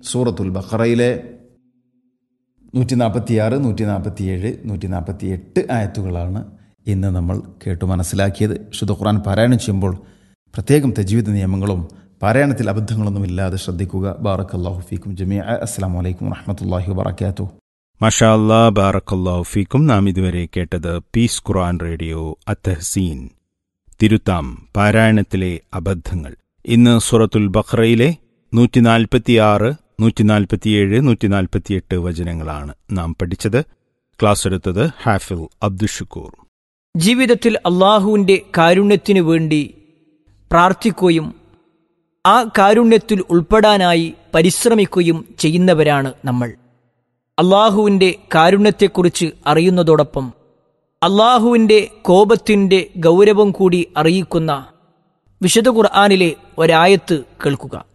സൂറത്തുൽ ബഖറയിലെ നൂറ്റി നാൽപ്പത്തിയാറ് നൂറ്റി നാൽപ്പത്തിയേഴ് നൂറ്റി നാൽപ്പത്തി എട്ട് ആയത്തുകളാണ് ഇന്ന് നമ്മൾ കേട്ടു മനസ്സിലാക്കിയത് ശുദ്ധ ഖുർആൻ പാരായണം ചെയ്യുമ്പോൾ പ്രത്യേകം തജീവിത നിയമങ്ങളും പാരായണത്തിൽ അബദ്ധങ്ങളൊന്നും ഇല്ലാതെ ശ്രദ്ധിക്കുക ബാറക് അള്ളാഹു ഫീക്കും ജമിയ അസ്സാം വലൈക്കും വറഹമത്തല്ലാഹി വബർക്കാത്തു മഷാ അല്ലാ ബാറക്കല്ലാഹു ഫീക്കും നാം ഇതുവരെ കേട്ടത് പീസ് ഖുർആൻ റേഡിയോ അത്തഹസീൻ തിരുത്താം പാരായണത്തിലെ അബദ്ധങ്ങൾ ഇന്ന് സുറത്തുൽ ബഖ്റയിലെ നൂറ്റി നാൽപ്പത്തിയാറ് നൂറ്റി നാൽപ്പത്തിയേഴ് നൂറ്റി നാൽപ്പത്തിയെട്ട് വചനങ്ങളാണ് നാം പഠിച്ചത് ക്ലാസ് എടുത്തത് ഹാഫിൽ അബ്ദുഷക്കൂർ ജീവിതത്തിൽ അള്ളാഹുവിൻ്റെ കാരുണ്യത്തിനു വേണ്ടി പ്രാർത്ഥിക്കുകയും ആ കാരുണ്യത്തിൽ ഉൾപ്പെടാനായി പരിശ്രമിക്കുകയും ചെയ്യുന്നവരാണ് നമ്മൾ അള്ളാഹുവിൻ്റെ കാരുണ്യത്തെക്കുറിച്ച് അറിയുന്നതോടൊപ്പം അള്ളാഹുവിൻ്റെ കോപത്തിൻ്റെ ഗൗരവം കൂടി അറിയിക്കുന്ന വിശുദ്ധ ഖുർആാനിലെ ഒരായത്ത് കേൾക്കുക